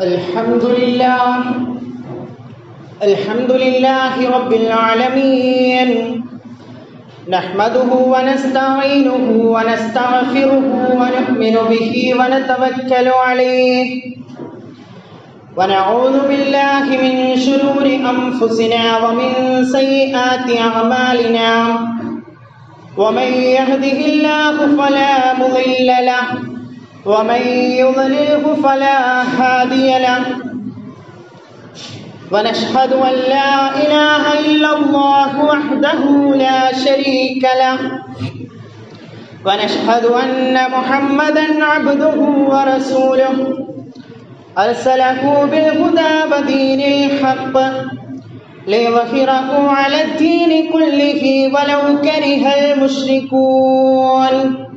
الحمد لله الحمد لله رب العالمين نحمده ونستعينه ونستغفره ونؤمن به ونتوكل عليه ونعوذ بالله من شرور أنفسنا ومن سيئات أعمالنا ومن يهده الله فلا مضل له ومن يضلله فلا هادي له ونشهد أن لا إله إلا الله وحده لا شريك له ونشهد أن محمدا عبده ورسوله أرسله بالهدى ودين الحق ليظهره على الدين كله ولو كره المشركون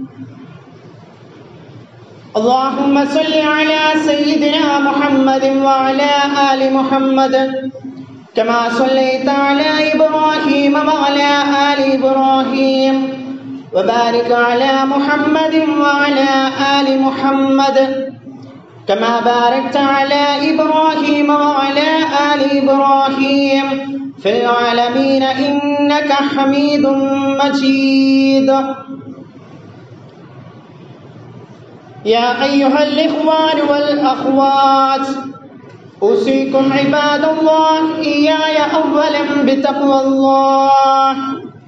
اللهم صل على سيدنا محمد وعلى آل محمد كما صليت على إبراهيم وعلى آل إبراهيم وبارك على محمد وعلى آل محمد كما باركت على إبراهيم وعلى آل إبراهيم في العالمين إنك حميد مجيد يا أيها الإخوان والأخوات أوصيكم عباد الله إياي أولا بتقوى الله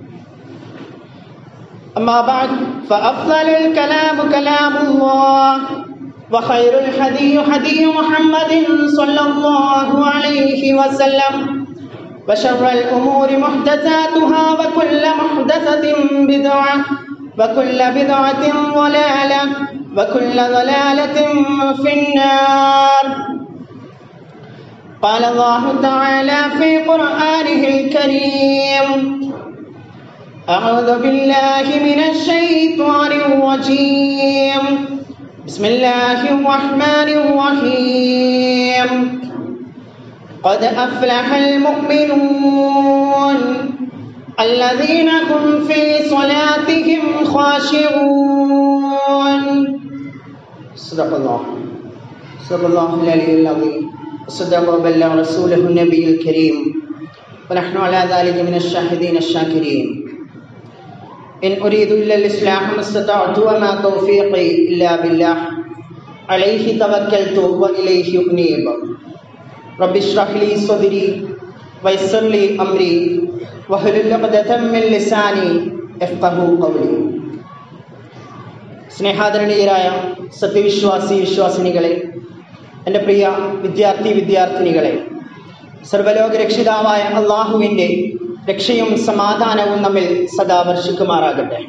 أما بعد فأفضل الكلام كلام الله وخير الحدي حدي محمد صلى الله عليه وسلم وشر الأمور محدثاتها وكل محدثة بدعة وكل بدعة ضلالة وكل ضلالة في النار قال الله تعالى في قرآنه الكريم أعوذ بالله من الشيطان الرجيم بسم الله الرحمن الرحيم قد أفلح المؤمنون الذين هم في صلاتهم خاشعون صدق الله صدق الله العلي العظيم وصدق وبلغ رسوله النبي الكريم ونحن على ذلك من الشاهدين الشاكرين إن أريد إلا الإصلاح ما استطعت وما توفيقي إلا بالله عليه توكلت وإليه أنيب رب اشرح لي صدري ويسر لي أمري واحلل عقدة من لساني يفقهوا قولي സ്നേഹാദരണീയരായ സത്യവിശ്വാസി വിശ്വാസിനികളെ എൻ്റെ പ്രിയ വിദ്യാർത്ഥി വിദ്യാർത്ഥിനികളെ സർവലോക രക്ഷിതാവായ അള്ളാഹുവിൻ്റെ രക്ഷയും സമാധാനവും നമ്മിൽ സദാ വർഷിക്കുമാറാകട്ടെ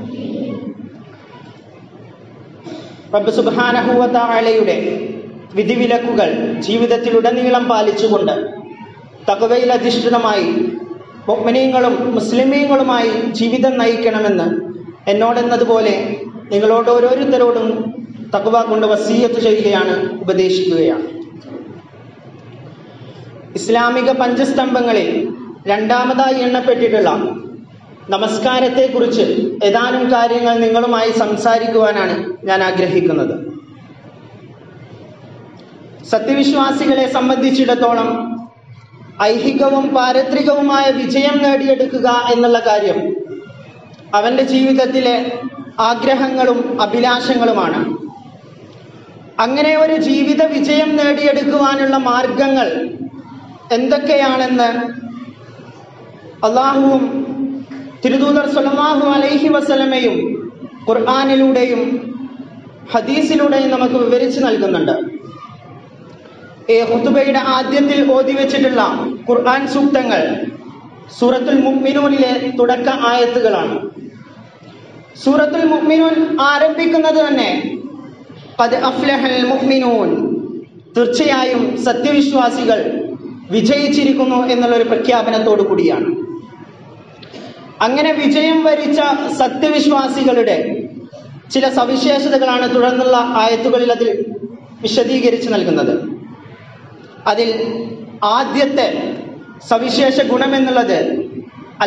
റബ്ബ് സുബാനഹുവത്താളയുടെ വിധിവിലക്കുകൾ ജീവിതത്തിലുടനീളം പാലിച്ചുകൊണ്ട് തകവയിൽ അധിഷ്ഠിതമായി മുഗ്മിനീങ്ങളും മുസ്ലിമീങ്ങളുമായി ജീവിതം നയിക്കണമെന്ന് എന്നോടെന്നതുപോലെ നിങ്ങളോട് ഓരോരുത്തരോടും തകവ കൊണ്ട് വസീയത്ത് ചെയ്യുകയാണ് ഉപദേശിക്കുകയാണ് ഇസ്ലാമിക പഞ്ചസ്തംഭങ്ങളിൽ രണ്ടാമതായി എണ്ണപ്പെട്ടിട്ടുള്ള നമസ്കാരത്തെക്കുറിച്ച് ഏതാനും കാര്യങ്ങൾ നിങ്ങളുമായി സംസാരിക്കുവാനാണ് ഞാൻ ആഗ്രഹിക്കുന്നത് സത്യവിശ്വാസികളെ സംബന്ധിച്ചിടത്തോളം ഐഹികവും പാരത്രികവുമായ വിജയം നേടിയെടുക്കുക എന്നുള്ള കാര്യം അവൻ്റെ ജീവിതത്തിലെ ആഗ്രഹങ്ങളും അഭിലാഷങ്ങളുമാണ് അങ്ങനെ ഒരു ജീവിത വിജയം നേടിയെടുക്കുവാനുള്ള മാർഗങ്ങൾ എന്തൊക്കെയാണെന്ന് അള്ളാഹുവും തിരുദൂതർ സലമാഹു അലൈഹി വസലമയും ഖുർആാനിലൂടെയും ഹദീസിലൂടെയും നമുക്ക് വിവരിച്ചു നൽകുന്നുണ്ട് ഈ ഹുത്തുബയുടെ ആദ്യത്തിൽ ഓതി വെച്ചിട്ടുള്ള ഖുർആൻ സൂക്തങ്ങൾ സൂറത്തുൽ മുഅ്മിനൂനിലെ തുടക്ക ആയത്തുകളാണ് സൂറത്തുൽ മുഅ്മിനൂൻ ആരംഭിക്കുന്നത് തന്നെ പത് അഫ്ലഹൽ മുഅ്മിനൂൻ തീർച്ചയായും സത്യവിശ്വാസികൾ വിജയിച്ചിരിക്കുന്നു എന്നുള്ളൊരു പ്രഖ്യാപനത്തോടു കൂടിയാണ് അങ്ങനെ വിജയം വരിച്ച സത്യവിശ്വാസികളുടെ ചില സവിശേഷതകളാണ് തുടർന്നുള്ള ആയത്തുകളിൽ അതിൽ വിശദീകരിച്ച് നൽകുന്നത് അതിൽ ആദ്യത്തെ സവിശേഷ ഗുണമെന്നുള്ളത്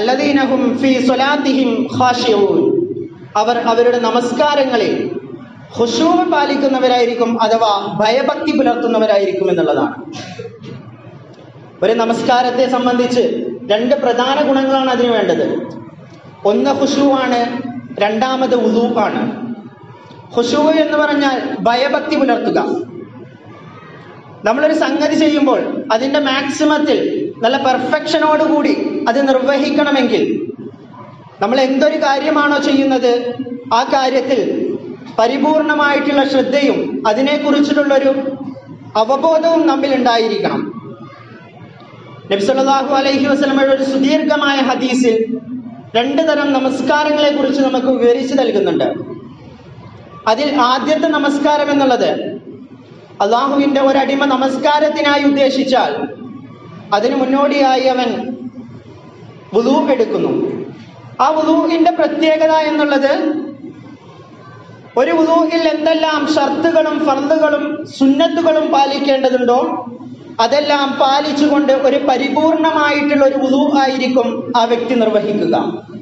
അല്ലദീനഹും ഫി സ്വലാത്തിഹിം ഖാഷിഊൻ അവർ അവരുടെ നമസ്കാരങ്ങളിൽ ഹുഷൂവ് പാലിക്കുന്നവരായിരിക്കും അഥവാ ഭയഭക്തി പുലർത്തുന്നവരായിരിക്കും എന്നുള്ളതാണ് ഒരു നമസ്കാരത്തെ സംബന്ധിച്ച് രണ്ട് പ്രധാന ഗുണങ്ങളാണ് അതിന് വേണ്ടത് ഒന്ന് ഹുഷുവാണ് രണ്ടാമത് ഉദു ആണ് ഹുഷുവ് എന്ന് പറഞ്ഞാൽ ഭയഭക്തി പുലർത്തുക നമ്മളൊരു സംഗതി ചെയ്യുമ്പോൾ അതിന്റെ മാക്സിമത്തിൽ നല്ല പെർഫെക്ഷനോടുകൂടി അത് നിർവഹിക്കണമെങ്കിൽ നമ്മൾ എന്തൊരു കാര്യമാണോ ചെയ്യുന്നത് ആ കാര്യത്തിൽ പരിപൂർണമായിട്ടുള്ള ശ്രദ്ധയും അതിനെക്കുറിച്ചിട്ടുള്ളൊരു അവബോധവും നമ്മിൽ ഉണ്ടായിരിക്കണം നബ്സല്ലാഹു അലൈഹി വസ്ലമയുടെ ഒരു സുദീർഘമായ ഹദീസിൽ രണ്ട് തരം നമസ്കാരങ്ങളെ കുറിച്ച് നമുക്ക് വിവരിച്ചു നൽകുന്നുണ്ട് അതിൽ ആദ്യത്തെ നമസ്കാരം എന്നുള്ളത് അള്ളാഹുവിന്റെ ഒരടിമ നമസ്കാരത്തിനായി ഉദ്ദേശിച്ചാൽ അതിനു മുന്നോടിയായി അവൻ വുളു എടുക്കുന്നു ആ വുളുവിന്റെ പ്രത്യേകത എന്നുള്ളത് ഒരു വുളുവിൽ എന്തെല്ലാം ഷർത്തുകളും ഫർദുകളും സുന്നത്തുകളും പാലിക്കേണ്ടതുണ്ടോ അതെല്ലാം പാലിച്ചുകൊണ്ട് ഒരു പരിപൂർണമായിട്ടുള്ള ഒരു വുളു ആയിരിക്കും ആ വ്യക്തി നിർവഹിക്കുക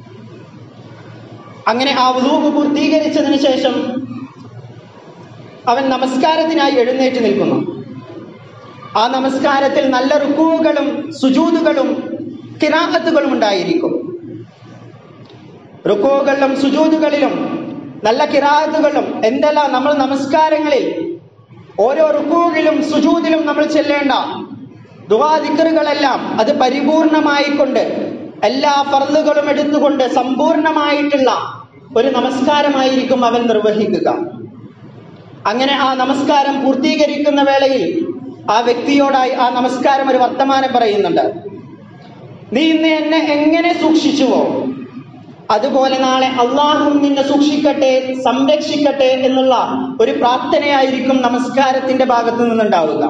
അങ്ങനെ ആ വുളു പൂർത്തീകരിച്ചതിന് ശേഷം അവൻ നമസ്കാരത്തിനായി എഴുന്നേറ്റ് നിൽക്കുന്നു ആ നമസ്കാരത്തിൽ നല്ല റുക്കുകളും സുജൂതുകളും കിരാഹത്തുകളും ഉണ്ടായിരിക്കും റുക്കുകളിലും സുജൂതുകളിലും നല്ല കിരാഹത്തുകളും എന്തെല്ലാം നമ്മൾ നമസ്കാരങ്ങളിൽ ഓരോ റുക്കുവിലും സുജൂതിലും നമ്മൾ ചെല്ലേണ്ട ദുവാദിക്കറുകളെല്ലാം അത് പരിപൂർണമായിക്കൊണ്ട് എല്ലാ ഫർദുകളും എടുത്തുകൊണ്ട് സമ്പൂർണമായിട്ടുള്ള ഒരു നമസ്കാരമായിരിക്കും അവൻ നിർവഹിക്കുക അങ്ങനെ ആ നമസ്കാരം പൂർത്തീകരിക്കുന്ന വേളയിൽ ആ വ്യക്തിയോടായി ആ നമസ്കാരം ഒരു വർത്തമാനം പറയുന്നുണ്ട് നീ ഇന്ന് എന്നെ എങ്ങനെ സൂക്ഷിച്ചുവോ അതുപോലെ നാളെ അള്ളാഹും നിന്നെ സൂക്ഷിക്കട്ടെ സംരക്ഷിക്കട്ടെ എന്നുള്ള ഒരു പ്രാർത്ഥനയായിരിക്കും നമസ്കാരത്തിന്റെ ഭാഗത്തു നിന്നുണ്ടാവുക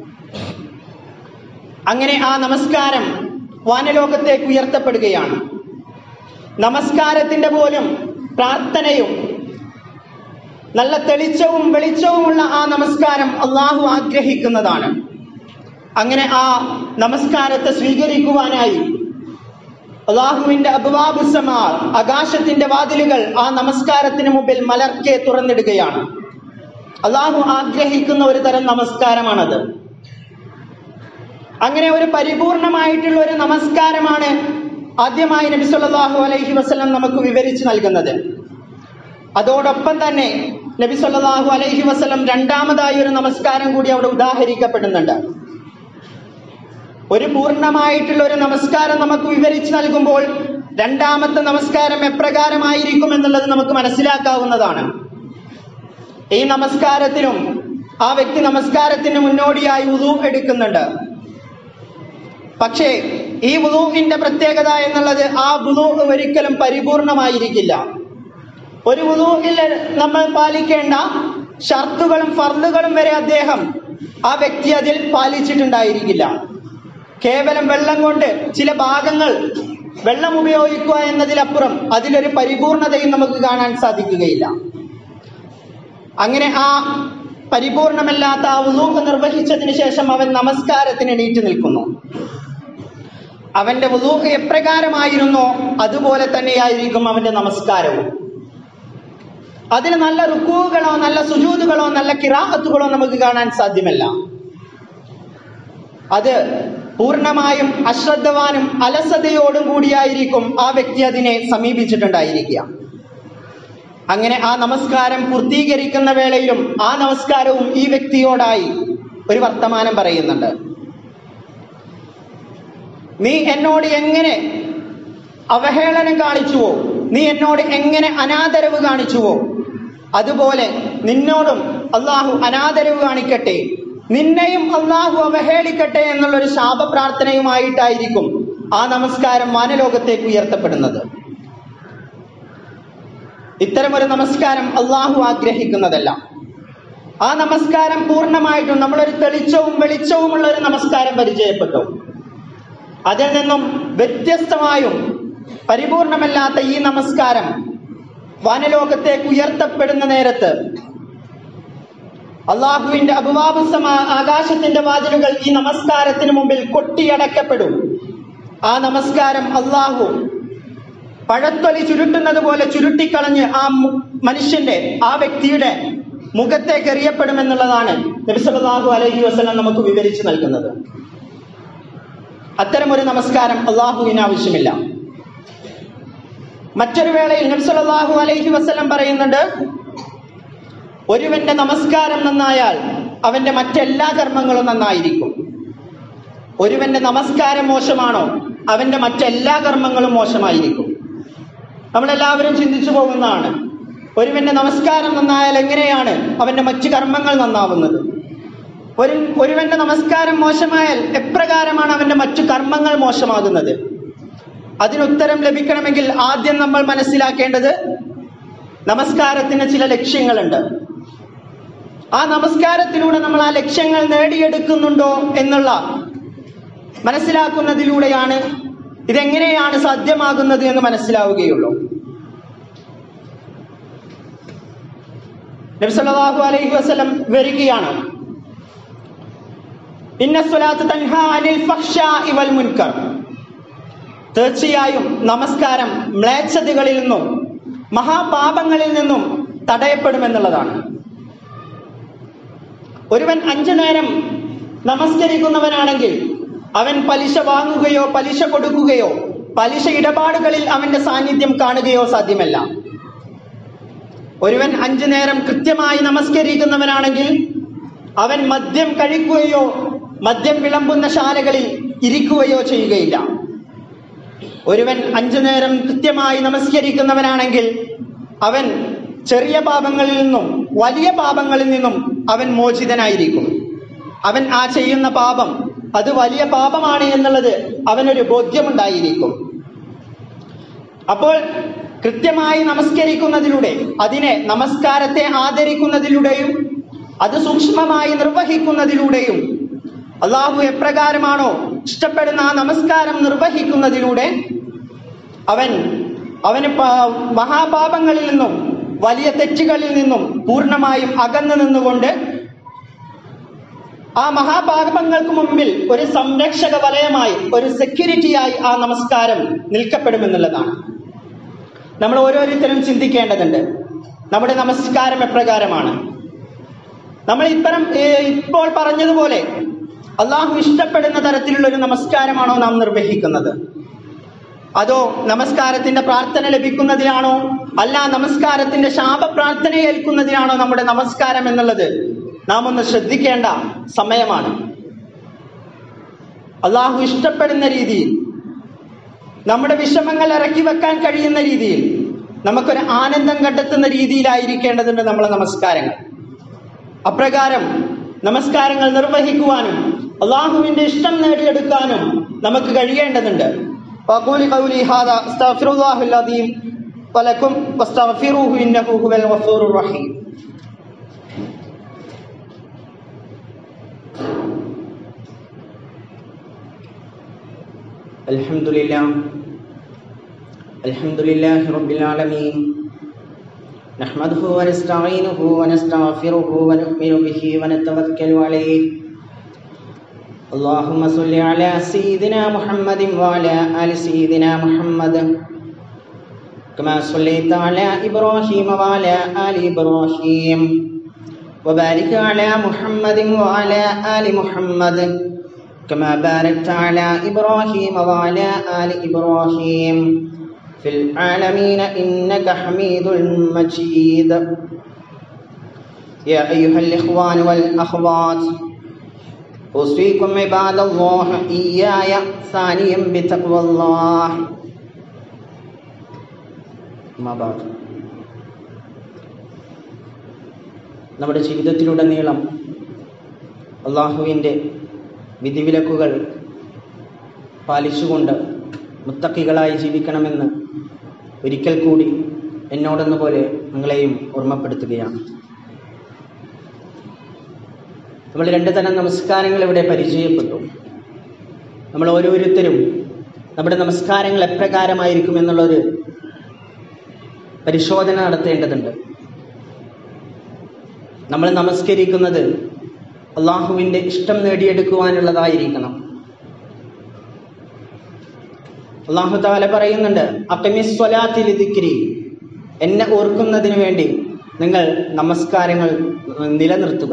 അങ്ങനെ ആ നമസ്കാരം വാനലോകത്തേക്ക് ഉയർത്തപ്പെടുകയാണ് നമസ്കാരത്തിന്റെ പോലും പ്രാർത്ഥനയും നല്ല തെളിച്ചവും വെളിച്ചവുമുള്ള ആ നമസ്കാരം അള്ളാഹു ആഗ്രഹിക്കുന്നതാണ് അങ്ങനെ ആ നമസ്കാരത്തെ സ്വീകരിക്കുവാനായി അള്ളാഹുവിന്റെ അബുവാബുസമാർ ആകാശത്തിന്റെ വാതിലുകൾ ആ നമസ്കാരത്തിന് മുമ്പിൽ മലർക്കെ തുറന്നിടുകയാണ് അള്ളാഹു ആഗ്രഹിക്കുന്ന ഒരു തരം നമസ്കാരമാണത് അങ്ങനെ ഒരു പരിപൂർണമായിട്ടുള്ള ഒരു നമസ്കാരമാണ് ആദ്യമായി നബി സല്ലല്ലാഹു അലൈഹി വസല്ലം നമുക്ക് വിവരിച്ചു നൽകുന്നത് അതോടൊപ്പം തന്നെ നബി സല്ലല്ലാഹു അലൈഹി വസല്ലം രണ്ടാമതായി ഒരു നമസ്കാരം കൂടി അവിടെ ഉദാഹരിക്കപ്പെടുന്നുണ്ട് ഒരു പൂർണ്ണമായിട്ടുള്ള ഒരു നമസ്കാരം നമുക്ക് വിവരിച്ചു നൽകുമ്പോൾ രണ്ടാമത്തെ നമസ്കാരം എപ്രകാരമായിരിക്കും എന്നുള്ളത് നമുക്ക് മനസ്സിലാക്കാവുന്നതാണ് ഈ നമസ്കാരത്തിനും ആ വ്യക്തി നമസ്കാരത്തിന് മുന്നോടിയായി ഉദു എടുക്കുന്നുണ്ട് പക്ഷേ ഈ വുളുവിന്റെ പ്രത്യേകത എന്നുള്ളത് ആ വുളു ഒരിക്കലും പരിപൂർണമായിരിക്കില്ല ഒരു വുളുവിൽ നമ്മൾ പാലിക്കേണ്ട ഷർത്തുകളും ഫർദുകളും വരെ അദ്ദേഹം ആ വ്യക്തി അതിൽ പാലിച്ചിട്ടുണ്ടായിരിക്കില്ല കേവലം വെള്ളം കൊണ്ട് ചില ഭാഗങ്ങൾ വെള്ളം ഉപയോഗിക്കുക എന്നതിലപ്പുറം അതിലൊരു പരിപൂർണതയും നമുക്ക് കാണാൻ സാധിക്കുകയില്ല അങ്ങനെ ആ പരിപൂർണമല്ലാത്ത ആ വുളൂക്ക് നിർവഹിച്ചതിന് ശേഷം അവൻ നമസ്കാരത്തിന് എണീറ്റ് നിൽക്കുന്നു അവന്റെ വുളൂക്ക് എപ്രകാരമായിരുന്നോ അതുപോലെ തന്നെയായിരിക്കും അവന്റെ നമസ്കാരവും അതിൽ നല്ല റുക്കുകളോ നല്ല സുജൂതുകളോ നല്ല കിറാഹത്തുകളോ നമുക്ക് കാണാൻ സാധ്യമല്ല അത് പൂർണ്ണമായും അശ്രദ്ധവാനും അലസതയോടും കൂടിയായിരിക്കും ആ വ്യക്തി അതിനെ സമീപിച്ചിട്ടുണ്ടായിരിക്കുക അങ്ങനെ ആ നമസ്കാരം പൂർത്തീകരിക്കുന്ന വേളയിലും ആ നമസ്കാരവും ഈ വ്യക്തിയോടായി ഒരു വർത്തമാനം പറയുന്നുണ്ട് നീ എന്നോട് എങ്ങനെ അവഹേളനം കാണിച്ചുവോ നീ എന്നോട് എങ്ങനെ അനാദരവ് കാണിച്ചുവോ അതുപോലെ നിന്നോടും അള്ളാഹു അനാദരവ് കാണിക്കട്ടെ നിന്നെയും അള്ളാഹു അവഹേളിക്കട്ടെ എന്നുള്ളൊരു ശാപപ്രാർത്ഥനയുമായിട്ടായിരിക്കും ആ നമസ്കാരം വാനലോകത്തേക്ക് ഉയർത്തപ്പെടുന്നത് ഇത്തരമൊരു നമസ്കാരം അള്ളാഹു ആഗ്രഹിക്കുന്നതല്ല ആ നമസ്കാരം പൂർണ്ണമായിട്ടും നമ്മളൊരു തെളിച്ചവും വെളിച്ചവുമുള്ള ഒരു നമസ്കാരം പരിചയപ്പെട്ടു അതിൽ നിന്നും വ്യത്യസ്തമായും പരിപൂർണമല്ലാത്ത ഈ നമസ്കാരം വാനലോകത്തേക്ക് ഉയർത്തപ്പെടുന്ന നേരത്ത് അള്ളാഹുവിന്റെ അപവാബ് സമ ആകാശത്തിന്റെ വാതിലുകൾ ഈ നമസ്കാരത്തിന് മുമ്പിൽ കൊട്ടിയടക്കപ്പെടും ആ നമസ്കാരം അള്ളാഹു പഴത്തൊലി ചുരുട്ടുന്നത് പോലെ ചുരുട്ടിക്കളഞ്ഞ് ആ മു- മനുഷ്യന്റെ ആ വ്യക്തിയുടെ മുഖത്തേക്ക് എറിയപ്പെടുമെന്നുള്ളതാണ് നബി സല്ലല്ലാഹു അലൈഹി വസല്ലം നമുക്ക് വിവരിച്ചു നൽകുന്നത് അത്തരമൊരു നമസ്കാരം അള്ളാഹുവിന് ആവശ്യമില്ല മറ്റൊരു വേളയിൽ നബി സല്ലല്ലാഹു അലൈഹി വസല്ലം പറയുന്നുണ്ട് ഒരുവന്റെ നമസ്കാരം നന്നായാൽ അവന്റെ മറ്റെല്ലാ കർമ്മങ്ങളും നന്നായിരിക്കും ഒരുവന്റെ നമസ്കാരം മോശമാണോ അവന്റെ മറ്റെല്ലാ കർമ്മങ്ങളും മോശമായിരിക്കും നമ്മളെല്ലാവരും ചിന്തിച്ചു പോകുന്നതാണ് ഒരുവന്റെ നമസ്കാരം നന്നായാൽ എങ്ങനെയാണ് അവന്റെ മറ്റു കർമ്മങ്ങൾ നന്നാവുന്നത് ഒരു ഒരുവന്റെ നമസ്കാരം മോശമായാൽ എപ്രകാരമാണ് അവന്റെ മറ്റു കർമ്മങ്ങൾ മോശമാകുന്നത് അതിനുത്തരം ലഭിക്കണമെങ്കിൽ ആദ്യം നമ്മൾ മനസ്സിലാക്കേണ്ടത് നമസ്കാരത്തിന് ചില ലക്ഷ്യങ്ങളുണ്ട് ആ നമസ്കാരത്തിലൂടെ നമ്മൾ ആ ലക്ഷ്യങ്ങൾ നേടിയെടുക്കുന്നുണ്ടോ എന്നുള്ള മനസ്സിലാക്കുന്നതിലൂടെയാണ് ഇതെങ്ങനെയാണ് സാധ്യമാകുന്നത് എന്ന് മനസ്സിലാവുകയുള്ളൂ നബി സല്ലല്ലാഹു അലൈഹി വസല്ലം വരികയാണ് ഇന്ന സ്വലാത്ത് തൻഹ അനിൽ ഫഹ്ശാഇ വൽ മുൻകർ തീർച്ചയായും നമസ്കാരം മ്ലേച്ഛതകളിൽ നിന്നും മഹാപാപങ്ങളിൽ നിന്നും തടയപ്പെടുമെന്നുള്ളതാണ് ഒരുവൻ അഞ്ചു നേരം നമസ്കരിക്കുന്നവനാണെങ്കിൽ അവൻ പലിശ വാങ്ങുകയോ പലിശ കൊടുക്കുകയോ പലിശ ഇടപാടുകളിൽ അവന്റെ സാന്നിധ്യം കാണുകയോ സാധ്യമല്ല ഒരുവൻ അഞ്ചു നേരം കൃത്യമായി നമസ്കരിക്കുന്നവനാണെങ്കിൽ അവൻ മദ്യം കഴിക്കുകയോ മദ്യം വിളമ്പുന്ന ശാലകളിൽ ഇരിക്കുകയോ ചെയ്യുകയില്ല ഒരുവൻ അഞ്ചു നേരം കൃത്യമായി നമസ്കരിക്കുന്നവനാണെങ്കിൽ അവൻ ചെറിയ പാപങ്ങളിൽ നിന്നും വലിയ പാപങ്ങളിൽ നിന്നും അവൻ മോചിതനായിരിക്കും അവൻ ആ ചെയ്യുന്ന പാപം അത് വലിയ പാപമാണ് എന്നുള്ളത് അവനൊരു ബോധ്യമുണ്ടായിരിക്കും അപ്പോൾ കൃത്യമായി നമസ്കരിക്കുന്നതിലൂടെ അതിനെ നമസ്കാരത്തെ ആദരിക്കുന്നതിലൂടെയും അത് സൂക്ഷ്മമായി നിർവഹിക്കുന്നതിലൂടെയും അള്ളാഹു എപ്രകാരമാണോ ഇഷ്ടപ്പെടുന്ന ആ നമസ്കാരം നിർവഹിക്കുന്നതിലൂടെ അവൻ അവന് പ- മഹാപാപങ്ങളിൽ നിന്നും വലിയ തെറ്റുകളിൽ നിന്നും പൂർണ്ണമായും അകന്നു നിന്നുകൊണ്ട് ആ മഹാപാപങ്ങൾക്ക് മുമ്പിൽ ഒരു സംരക്ഷക വലയമായി ഒരു സെക്യൂരിറ്റിയായി ആ നമസ്കാരം നിൽക്കപ്പെടുമെന്നുള്ളതാണ് നമ്മൾ ഓരോരുത്തരും ചിന്തിക്കേണ്ടതുണ്ട് നമ്മുടെ നമസ്കാരം എപ്രകാരമാണ് നമ്മൾ ഇത്തരം ഏർ, ഇപ്പോൾ പറഞ്ഞതുപോലെ അള്ളാഹു ഇഷ്ടപ്പെടുന്ന തരത്തിലുള്ള ഒരു നമസ്കാരമാണോ നാം നിർവഹിക്കുന്നത് അതോ നമസ്കാരത്തിന്റെ പ്രാർത്ഥന ലഭിക്കുന്നതിനാണോ അല്ല നമസ്കാരത്തിന്റെ ശാപ പ്രാർത്ഥന ഏൽക്കുന്നതിനാണോ നമ്മുടെ നമസ്കാരം എന്നുള്ളത് നാം ഒന്ന് ശ്രദ്ധിക്കേണ്ട സമയമാണ് അള്ളാഹു ഇഷ്ടപ്പെടുന്ന രീതിയിൽ നമ്മുടെ വിഷമങ്ങൾ ഇറക്കി വെക്കാൻ കഴിയുന്ന രീതിയിൽ നമുക്കൊരു ആനന്ദം കണ്ടെത്തുന്ന രീതിയിലായിരിക്കേണ്ടതുണ്ട് നമ്മളെ നമസ്കാരങ്ങൾ അപ്രകാരം നമസ്കാരങ്ങൾ നിർവഹിക്കുവാനും അള്ളാഹുവിന്റെ ഇഷ്ടം നേടിയെടുക്കാനും നമുക്ക് കഴിയേണ്ടതുണ്ട് وأقول قولي هذا أستغفر الله العظيم ولكم واستغفروه إنه هو الغفور الرحيم الحمد لله الحمد لله رب العالمين نحمده ونستعينه ونستغفره ونؤمن به ونتوكل عليه اللهم صل على سيدنا محمد وعلى آل سيدنا محمد كما صليت على إبراهيم وعلى آل إبراهيم وبارك على محمد وعلى آل محمد كما باركت على إبراهيم وعلى آل إبراهيم في العالمين إنك حميد مجيد يا أيها الإخوان والأخوات أوصيكم عباد الله إياي ثانيا بتقوى الله ما بعد നമ്മുടെ ജീവിതത്തിലുടനീളം അള്ളാഹുവിൻ്റെ വിധിവിലക്കുകൾ പാലിച്ചുകൊണ്ട് മുത്തക്കികളായി ജീവിക്കണമെന്ന് ഒരിക്കൽ കൂടി എന്നോടെന്നപോലെ നിങ്ങളെയും ഓർമ്മപ്പെടുത്തുകയാണ് നമ്മൾ രണ്ട് തരം നമസ്കാരങ്ങൾ ഇവിടെ പരിചയപ്പെട്ടു നമ്മൾ ഓരോരുത്തരും നമ്മുടെ നമസ്കാരങ്ങൾ എപ്രകാരമായിരിക്കും എന്നുള്ളൊരു പരിശോധന നടത്തേണ്ടതുണ്ട് നമ്മൾ നമസ്കരിക്കുന്നത് അള്ളാഹുവിൻ്റെ ഇഷ്ടം നേടിയെടുക്കുവാനുള്ളതായിരിക്കണം അള്ളാഹു താല പറയുന്നുണ്ട് അക്കമിസ്വലാത്തിൽ ദിക്രി എന്നെ ഓർക്കുന്നതിന് വേണ്ടി നിങ്ങൾ നമസ്കാരങ്ങൾ നിലനിർത്തുക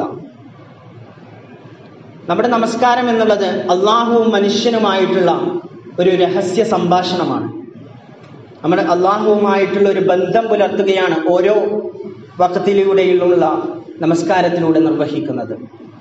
നമ്മുടെ നമസ്കാരം എന്നുള്ളത് അള്ളാഹുവും മനുഷ്യനുമായിട്ടുള്ള ഒരു രഹസ്യ സംഭാഷണമാണ് നമ്മുടെ അള്ളാഹുവുമായിട്ടുള്ള ഒരു ബന്ധം പുലർത്തുകയാണ് ഓരോ വക്കത്തിലൂടെയുള്ള നമസ്കാരത്തിലൂടെ നിർവഹിക്കുന്നത്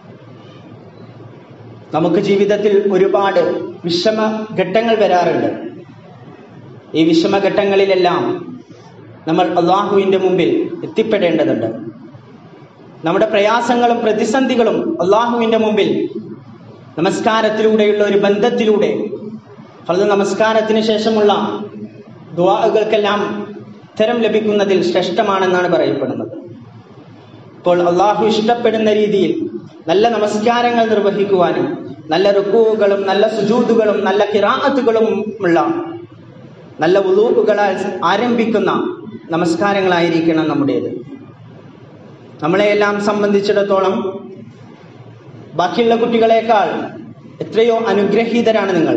നമുക്ക് ജീവിതത്തിൽ ഒരുപാട് വിഷമ ഘട്ടങ്ങൾ വരാറുണ്ട് ഈ വിഷമഘട്ടങ്ങളിലെല്ലാം നമ്മൾ അള്ളാഹുവിൻ്റെ മുമ്പിൽ എത്തിപ്പെടേണ്ടതുണ്ട് നമ്മുടെ പ്രയാസങ്ങളും പ്രതിസന്ധികളും അള്ളാഹുവിൻ്റെ മുമ്പിൽ നമസ്കാരത്തിലൂടെയുള്ള ഒരു ബന്ധത്തിലൂടെ ഫർദ് നമസ്കാരത്തിന് ശേഷമുള്ള ദുവാകൾക്കെല്ലാം ഉത്തരം ലഭിക്കുന്നതിൽ ശ്രേഷ്ഠമാണെന്നാണ് പറയപ്പെടുന്നത് അപ്പോൾ അള്ളാഹു ഇഷ്ടപ്പെടുന്ന രീതിയിൽ നല്ല നമസ്കാരങ്ങൾ നിർവഹിക്കുവാനും നല്ല റുക്കുകളും നല്ല സുജൂതുകളും നല്ല കിറാത്തുകളും ഉള്ള നല്ല ഉലൂക്കുകളാൽ ആരംഭിക്കുന്ന നമസ്കാരങ്ങളായിരിക്കണം നമ്മുടേത് നമ്മളെയെല്ലാം സംബന്ധിച്ചിടത്തോളം ബാക്കിയുള്ള കുട്ടികളെക്കാൾ എത്രയോ അനുഗ്രഹീതരാണ് നിങ്ങൾ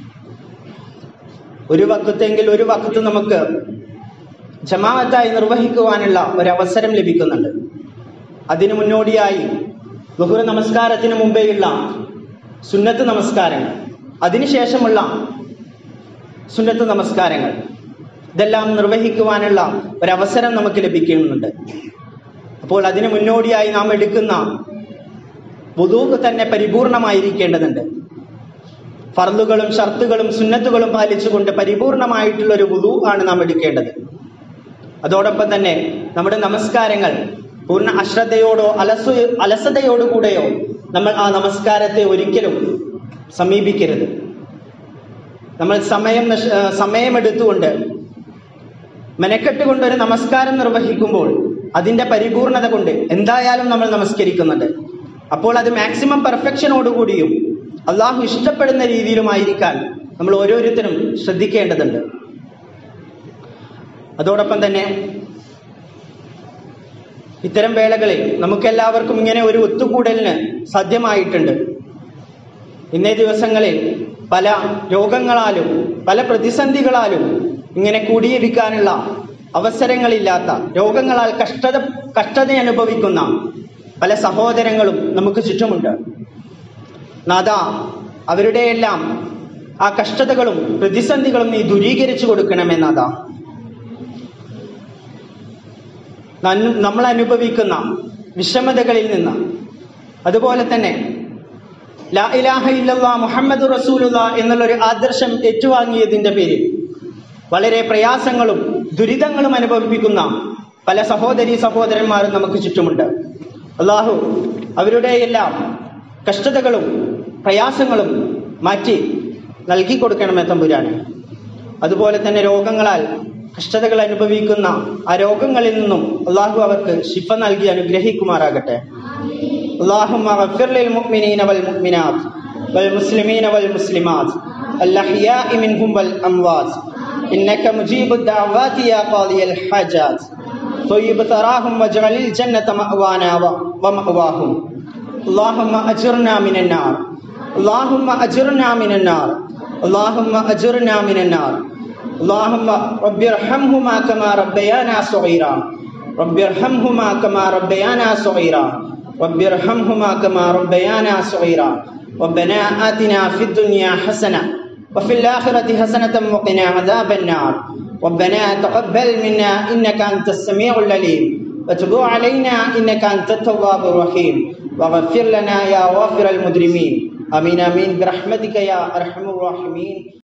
ഒരു വക്കത്തെങ്കിൽ ഒരു വക്കത്ത് നമുക്ക് ജമാഅത്തായി നിർവഹിക്കുവാനുള്ള ഒരവസരം ലഭിക്കുന്നുണ്ട് അതിനു മുന്നോടിയായി ബഹുര നമസ്കാരത്തിന് മുമ്പേയുള്ള സുന്നത്ത് നമസ്കാരങ്ങൾ അതിനുശേഷമുള്ള സുന്നത്ത് നമസ്കാരങ്ങൾ ഇതെല്ലാം നിർവഹിക്കുവാനുള്ള ഒരവസരം നമുക്ക് ലഭിക്കുന്നുണ്ട് അപ്പോൾ അതിനു മുന്നോടിയായി നാം എടുക്കുന്ന വുദൂക്ക് തന്നെ പരിപൂർണമായിരിക്കേണ്ടതുണ്ട് ഫർദുകളും ഷർത്തുകളും സുന്നത്തുകളും പാലിച്ചുകൊണ്ട് പരിപൂർണമായിട്ടുള്ള ഒരു വുദു ആണ് നാം എടുക്കേണ്ടത് അതോടൊപ്പം തന്നെ നമ്മുടെ നമസ്കാരങ്ങൾ പൂർണ്ണ അശ്രദ്ധയോടോ അലസു അലസതയോടു കൂടെയോ നമ്മൾ ആ നമസ്കാരത്തെ ഒരിക്കലും സമീപിക്കരുത് നമ്മൾ സമയം നഷ് സമയമെടുത്തുകൊണ്ട് മെനക്കെട്ടുകൊണ്ട് ഒരു നമസ്കാരം നിർവഹിക്കുമ്പോൾ അതിന്റെ പരിപൂർണത കൊണ്ട് എന്തായാലും നമ്മൾ നമസ്കരിക്കുന്നുണ്ട് അപ്പോൾ അത് മാക്സിമം പെർഫെക്ഷനോടുകൂടിയും അള്ളാഹു ഇഷ്ടപ്പെടുന്ന രീതിയിലുമായിരിക്കാൻ നമ്മൾ ഓരോരുത്തരും ശ്രദ്ധിക്കേണ്ടതുണ്ട് അതോടൊപ്പം തന്നെ ഇത്തരം വേളകളിൽ നമുക്കെല്ലാവർക്കും ഇങ്ങനെ ഒരു ഒത്തുകൂടലിന് സാധ്യമായിട്ടുണ്ട് ഇന്നേ ദിവസങ്ങളിൽ പല രോഗങ്ങളാലും പല പ്രതിസന്ധികളാലും ഇങ്ങനെ കൂടിയിരിക്കാനുള്ള അവസരങ്ങളില്ലാത്ത രോഗങ്ങളാൽ കഷ്ടത കഷ്ടത അനുഭവിക്കുന്ന പല സഹോദരങ്ങളും നമുക്ക് ചുറ്റുമുണ്ട് നാഥ അവരുടെയെല്ലാം ആ കഷ്ടതകളും പ്രതിസന്ധികളും നീ ദൂരീകരിച്ചു കൊടുക്കണമേ നാഥ നൻ- നമ്മൾ അനുഭവിക്കുന്ന വിഷമതകളിൽ നിന്ന് അതുപോലെ തന്നെ ലാ ഇലാഹ ഇല്ലല്ലാ മുഹമ്മദ് റസൂലുള്ള എന്നുള്ളൊരു ആദർശം ഏറ്റുവാങ്ങിയതിന്റെ പേരിൽ വളരെ പ്രയാസങ്ങളും ദുരിതങ്ങളും അനുഭവിപ്പിക്കുന്ന പല സഹോദരി സഹോദരന്മാരും നമുക്ക് ചുറ്റുമുണ്ട് അള്ളാഹു അവരുടെ എല്ലാം കഷ്ടതകളും പ്രയാസങ്ങളും മാറ്റി നൽകി കൊടുക്കണമേ തമ്പുരാന് അതുപോലെ തന്നെ രോഗങ്ങളാൽ കഷ്ടതകൾ അനുഭവിക്കുന്ന ആ രോഗങ്ങളിൽ നിന്നും അള്ളാഹു അവർക്ക് ശിഫ നൽകി അനുഗ്രഹിക്കുമാറാകട്ടെ اللهم اغفر للمؤمنين والمؤمنات والمسلمين والمسلمات الأحياء منهم والأموات إنك مجيب الدعوات يا قاضي الحاجات طيب تراهم واجعل الجنة مأوانا و- ومأواهم اللهم أجرنا من النار اللهم أجرنا من النار اللهم أجرنا من النار اللهم رب ارحمهما كما ربيانا صغيرا رب ارحمهما كما ربيانا صغيرا رب ارحمهما كما ربيانا صغيرا ربنا آتنا في الدنيا حسنة وفي الآخرة حسنة وقنا عذاب النار ربنا تقبل منا إنك أنت السميع العليم وتب علينا إنك أنت التواب الرحيم واغفر لنا يا غافر المجرمين آمين آمين برحمتك يا أرحم الراحمين